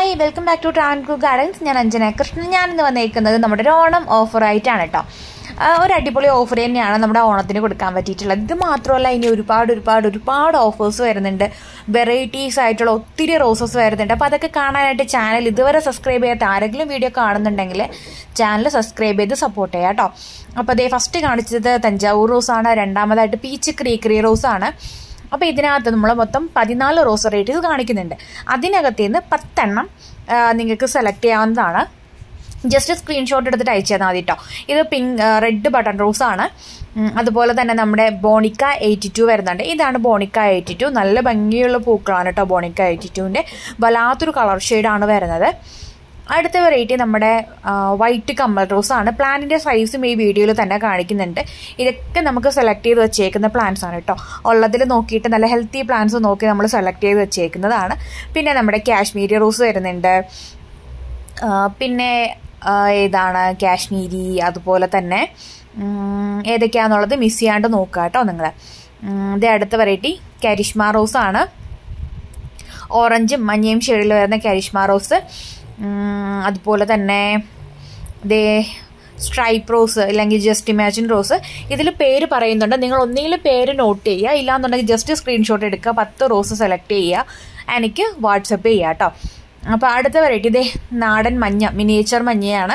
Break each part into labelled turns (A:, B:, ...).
A: hi welcome back to ട്രാൻകു gardens ഞാൻ അഞ്ജന കൃഷ്ണൻ ഞാൻ ഇന്ന് വന്നേക്കുന്നത് നമ്മുടെ ഒരു ഓണം ഓഫറായിട്ടാണ് കേട്ടോ ആ, ഒരു അടിപൊളി ഓഫർ തന്നെയാണ് നമ്മുടെ ഓണത്തിന് കൊടുക്കാൻ പറ്റിയിട്ടുള്ളത് ഇത് മാത്രമല്ല ഇനി ഒരുപാട് ഒരുപാട് ഒരുപാട് ഓഫേഴ്സ് വരുന്നുണ്ട് വെറൈറ്റീസ് ആയിട്ടുള്ള ഒത്തിരി റോസസ് വരുന്നുണ്ട് അപ്പോൾ അതൊക്കെ കാണാനായിട്ട് ചാനൽ ഇതുവരെ സബ്സ്ക്രൈബ് ചെയ്യാത്ത ആരെങ്കിലും വീഡിയോ കാണുന്നുണ്ടെങ്കിൽ ചാനൽ സബ്സ്ക്രൈബ് ചെയ്ത് സപ്പോർട്ട് ചെയ്യാം കേട്ടോ അപ്പോൾ അതേ ഫസ്റ്റ് കാണിച്ചത് തഞ്ചാവൂർ റോസാണ് രണ്ടാമതായിട്ട് പീച്ച് ക്രീക്രി റോസാണ് അപ്പോൾ ഇതിനകത്ത് നമ്മൾ മൊത്തം പതിനാല് റോസ് വെറൈറ്റീസ് കാണിക്കുന്നുണ്ട് അതിനകത്ത് നിന്ന് പത്തെണ്ണം ആ, നിങ്ങൾക്ക് സെലക്ട് ചെയ്യാവുന്നതാണ് ജസ്റ്റ് സ്ക്രീൻഷോട്ട് എടുത്തിട്ട് അയച്ചു തന്നാൽ മതി കേട്ടോ ഇത് പിങ്ക് റെഡ് ബട്ടൺ റോസ് ആണ് ഉം, അതുപോലെ തന്നെ നമ്മുടെ ബോണിക്ക എയ്റ്റി ടു വരുന്നുണ്ട് ഇതാണ് ബോണിക്ക എയ്റ്റി ടു നല്ല ഭംഗിയുള്ള പൂക്കളാണ് കേട്ടോ ബോണിക്ക എയ്റ്റി ടുവിൻ്റെ വല്ലാത്തൊരു കളർ ഷെയ്ഡാണ് വരുന്നത് അടുത്ത വെറൈറ്റി നമ്മുടെ വൈറ്റ് കമ്മൽ റോസ് ആണ് പ്ലാന്റിന്റെ സൈസും ഈ വീഡിയോയിൽ തന്നെ കാണിക്കുന്നുണ്ട് ഇതൊക്കെ നമുക്ക് സെലക്ട് ചെയ്ത് വെച്ചേക്കുന്ന പ്ലാന്റ്സ് ആണ് കേട്ടോ ഉള്ളതിൽ നോക്കിയിട്ട് നല്ല ഹെൽത്തി പ്ലാന്റ്സ് നോക്കി നമ്മൾ സെലക്ട് ചെയ്ത് വെച്ചേക്കുന്നതാണ് പിന്നെ നമ്മുടെ കാശ്മീരി റോസ് വരുന്നുണ്ട് ആ, പിന്നെ ആ, ഏതാണ് കാശ്മീരി അതുപോലെ തന്നെ ഉം, ഏതൊക്കെയാണെന്നുള്ളത് മിസ് ചെയ്യാണ്ട് നോക്കുക കേട്ടോ നിങ്ങൾ ഇത് അടുത്ത വെറൈറ്റി കരിഷ്മ റോസ് ആണ് ഓറഞ്ചും മഞ്ഞയും ഷെയ്ഡിൽ വരുന്ന കരിഷ്മ റോസ് ഉം, അതുപോലെ തന്നെ ദേ സ്ട്രൈപ്പ് റോസ് അല്ലെങ്കിൽ ജസ്റ്റ് ഇമാജിൻ റോസ് ഇതിൽ പേര് പറയുന്നുണ്ട് നിങ്ങൾ ഒന്നുകിൽ പേര് നോട്ട് ചെയ്യുക ഇല്ലാന്നുണ്ടെങ്കിൽ ജസ്റ്റ് സ്ക്രീൻഷോട്ട് എടുക്കുക പത്ത് റോസ് സെലക്ട് ചെയ്യുക എനിക്ക് വാട്സപ്പ് ചെയ്യുക കേട്ടോ അപ്പോൾ അടുത്ത വെറൈറ്റി ഇതേ നാടൻ മഞ്ഞ മിനിയേച്ചർ മഞ്ഞയാണ്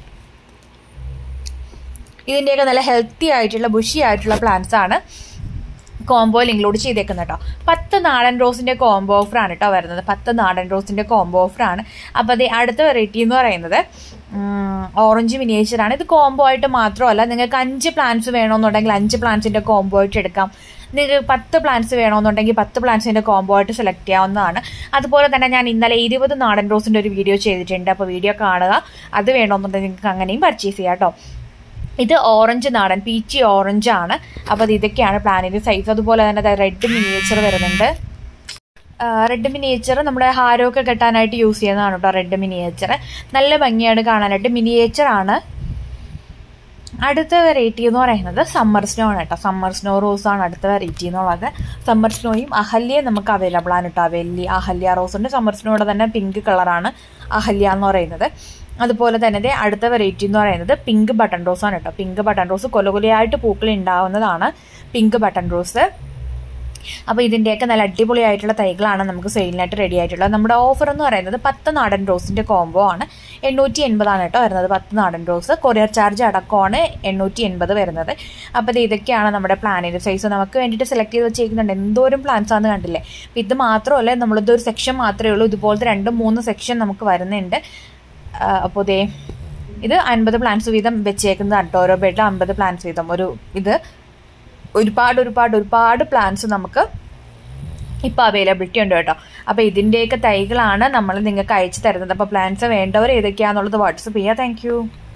A: ഇതിൻ്റെയൊക്കെ നല്ല ഹെൽത്തി ആയിട്ടുള്ള ബുഷി ആയിട്ടുള്ള പ്ലാന്റ്സ് ആണ് കോംബോയിൽ ഇൻക്ലൂഡ് ചെയ്തേക്കുന്നത് കേട്ടോ പത്ത് നാടൻ റോസിന്റെ കോംബോ ഓഫറാണ് കേട്ടോ വരുന്നത് പത്ത് നാടൻ റോസിന്റെ കോംബോ ഓഫറാണ് അപ്പോൾ അത് അടുത്ത വെറൈറ്റി എന്ന് പറയുന്നത് ഓറഞ്ച് മിനിയേച്ചർ ആണ് ഇത് കോംബോ ആയിട്ട് മാത്രമല്ല നിങ്ങൾക്ക് അഞ്ച് പ്ലാന്റ്സ് വേണമെന്നുണ്ടെങ്കിൽ അഞ്ച് പ്ലാന്റ്സിന്റെ കോംബോ ആയിട്ട് എടുക്കാം നിങ്ങൾക്ക് പത്ത് പ്ലാന്റ്സ് വേണമെന്നുണ്ടെങ്കിൽ പത്ത് പ്ലാന്റ്സിന്റെ കോംബോ ആയിട്ട് സെലക്ട് ചെയ്യാവുന്നതാണ് അതുപോലെ തന്നെ ഞാൻ ഇന്നലെ ഇരുപത് നാടൻ റോസിന്റെ ഒരു വീഡിയോ ചെയ്തിട്ടുണ്ട് അപ്പോൾ വീഡിയോ കാണുക അത് വേണമെന്നുണ്ടെങ്കിൽ നിങ്ങൾക്ക് അങ്ങനെയും പർച്ചേസ് ചെയ്യാം കേട്ടോ ഇത് ഓറഞ്ച് നാടൻ പീച്ചി ഓറഞ്ച് ആണ് അപ്പോൾ അത് ഇതൊക്കെയാണ് പ്ലാനിന്റെ സൈസ് അതുപോലെ തന്നെ റെഡ് മിനിയേച്ചർ വരുന്നുണ്ട് റെഡ് മിനിയേച്ചർ നമ്മുടെ ഹാരമൊക്കെ കെട്ടാനായിട്ട് യൂസ് ചെയ്യുന്നതാണ് കേട്ടോ റെഡ് മിനിയേച്ചർ നല്ല ഭംഗിയാണ് കാണാനായിട്ട് മിനിയേച്ചർ ആണ് അടുത്ത വെറൈറ്റി എന്ന് പറയുന്നത് സമ്മർ സ്നോ ആണ് കേട്ടോ സമ്മർ സ്നോ റോസ് ആണ് അടുത്ത വെറൈറ്റി എന്നുള്ളത് സമ്മർ സ്നോയും അഹല്യയും നമുക്ക് അവൈലബിൾ ആണ് കേട്ടോ വെല്ലി അഹല്യ റോസ് ഉണ്ട് സമ്മർ സ്നോയുടെ തന്നെ പിങ്ക് കളറാണ് അഹല്യ എന്ന് പറയുന്നത് അതുപോലെ തന്നെ ദേ അടുത്ത വെറൈറ്റി എന്ന് പറയുന്നത് പിങ്ക് ബട്ടൺ റോസ് ആണ് കേട്ടോ പിങ്ക് ബട്ടൺ റോസ് കൊലകൊലയായിട്ട് പൂക്കൾ ഉണ്ടാവുന്നതാണ് പിങ്ക് ബട്ടൺ റോസ് അപ്പോൾ ഇതിൻ്റെയൊക്കെ നല്ല അടിപൊളിയായിട്ടുള്ള തൈകളാണ് നമുക്ക് സെയിലിനായിട്ട് റെഡി ആയിട്ടുള്ളത് നമ്മുടെ ഓഫർ എന്ന് പറയുന്നത് പത്ത് നാടൻ റോസിൻ്റെ കോംബോ ആണ് എണ്ണൂറ്റി എൺപതാണ് കേട്ടോ വരുന്നത് പത്ത് നാടൻ റോസ് കൊറിയർ ചാർജ് അടക്കമാണ് എണ്ണൂറ്റി എൺപത് വരുന്നത് അപ്പോൾ ഇത് ഇതൊക്കെയാണ് നമ്മുടെ പ്ലാനിൻ്റെ സൈസ് നമുക്ക് വേണ്ടിയിട്ട് സെലക്ട് ചെയ്ത് വെച്ചേക്കുന്നുണ്ട് എന്തോരം പ്ലാൻസ് ആണെന്ന് കണ്ടില്ലേ അപ്പോൾ ഇത് മാത്രമല്ല നമ്മളിതൊരു സെക്ഷൻ മാത്രമേ ഉള്ളൂ ഇതുപോലത്തെ രണ്ട് മൂന്ന് സെക്ഷൻ നമുക്ക് വരുന്നുണ്ട് അപ്പോൾ ദേ ഇത് അൻപത് പ്ലാൻസ് വീതം വെച്ചേക്കുന്നതാണ് കേട്ടോ ഓരോ ബെഡിൽ അൻപത് പ്ലാൻസ് വീതം ഒരു ഇത് ഒരുപാട് ഒരുപാട് ഒരുപാട് പ്ലാൻസ് നമുക്ക് ഇപ്പോൾ അവൈലബിലിറ്റി ഉണ്ട് കേട്ടോ അപ്പോൾ ഇതിൻ്റെയൊക്കെ തൈകളാണ് നമ്മൾ നിങ്ങൾക്ക് അയച്ചു തരുന്നത് അപ്പോൾ പ്ലാൻസ് വേണ്ടവർ ഏതൊക്കെയാണെന്നുള്ളത് വാട്സപ്പ് ചെയ്യുക താങ്ക്